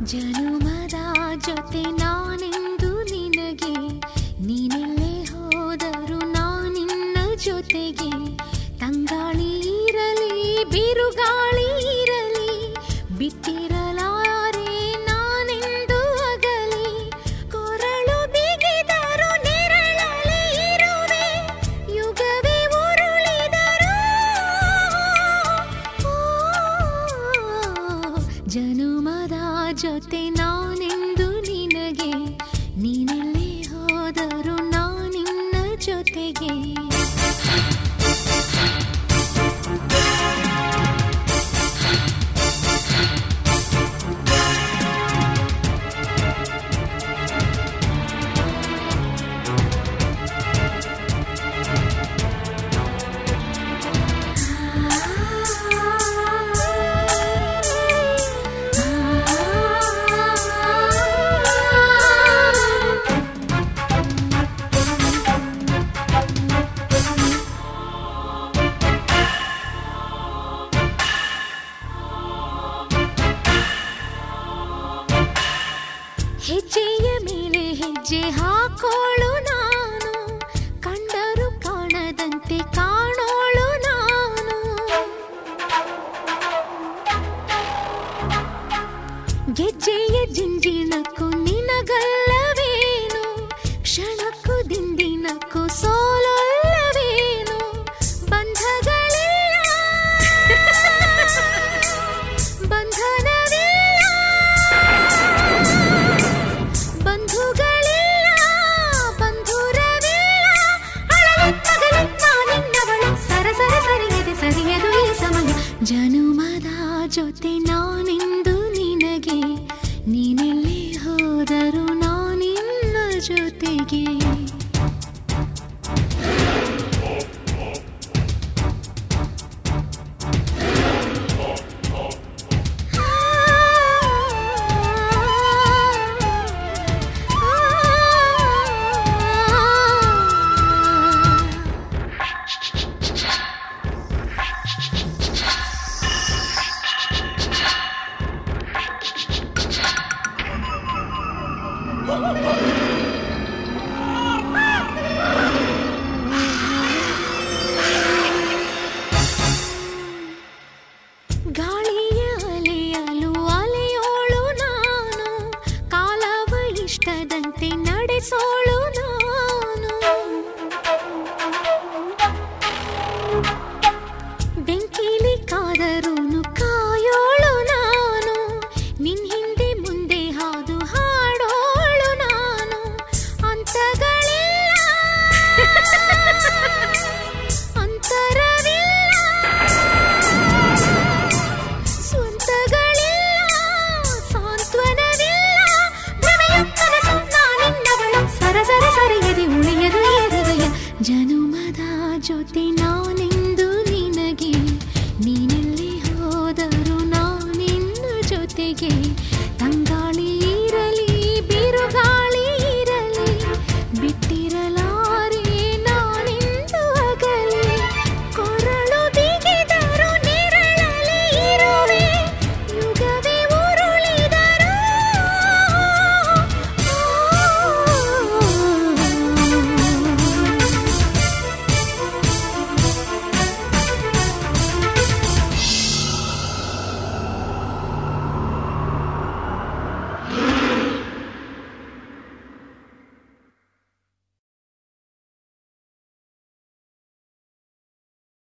ಜನುಮದ ಜೊತೆ ನಾನೆಂದು ನಿನಗೆ ನೀನೆಲ್ಲೇ ಹೋದರು ನಾನಿನ್ನ ಜೊತೆಗೆ ತಂಗಾಳಿ ಇರಲಿ ಬಿರುಗಾಳಿ ಇರಲಿ ಬಿಟ್ಟಿರಲಾರೆ ನಾನೆಂದು ಅಗಲಿ ಕೊರಳು ಬಿಗಿದರು ನೆರಳಲ್ಲಿ ಇರುವೆ ಯುಗವೇ ಉರುಳಿದರು ಓ, ಜನುಮದ ಜೊತೆ ನಾನೆಂದು ನಿನಗೆ ನೀನೆಲ್ಲೇ ಹೋದರು ನಾನಿನ್ನ ಜೊತೆಗೆ ಹೆಜ್ಜೆಯ ಮೇಲೆ ಹೆಜ್ಜೆ ಹಾಕೋಳು ನಾನು ಕಂಡರು ಕಾಣದಂತೆ ಕಾಣೋಳು ನಾನು ಗೆಜ್ಜೆಯ ಜಿಂಜಿಣಕ್ಕೂ ನಿನಗಲ್ಲವೇನು ಕ್ಷಣಕ್ಕೂ ದಿಂದಿನಕ್ಕೂ ಸೋಲೊಲ್ಲವೇನು ಬಂಧಗಳಿಲ್ಲ ಬಂಧನವಿಲ್ಲ ಬಂಧುಗಳಿಲ್ಲ ಬಂಧುರವಿಲ್ಲ ಅಳಲು ತಗಲು ನಾನಿನ್ನವಳು ಸರ ಸರ ಸರಿಯದೆ ಸರಿಯದು ಈ ಸಮಯ ಜನುಮದ ಜೊತೆ ನಾನೆಂದು ನಿನಗೆ ನೀನೆಲ್ಲೇ ಹೋದರು ನಾನಿನ್ನ ಜೊತೆಗೆ ಗಾಳಿಯ ಅಲೆಯಲು ಅಲೆಯೋಳು ನಾನು ಕಾಲವ ಇಷ್ಟದಂತೆ ನಡೆಸೋಳು ನಾನು ಬೆಂಕಿಲಿ ಕಾದರೂನು ಕಾಯೋಳು ನಾನು ನಿನ್ ಹಿಂದೆ ಮುಂದೆ ಹಾದು ಹಾಡೋಳು ನಾನು ಅಂತಗಳಿಲ್ಲ ಅಂತರವಿಲ್ಲ ಸ್ವಂತಗಳಿಲ್ಲ ಸಾಂತ್ವನವಿಲ್ಲ ಭ್ರಮೆಯ ಕನಸು ನಾನಿನ್ನವಳು ಸರ ಸರ ಸರಿಯದೆ ಉಳಿಯದು ಈ ಹೃದಯ ಜನುಮದ ಜೊತೆ ನಾನು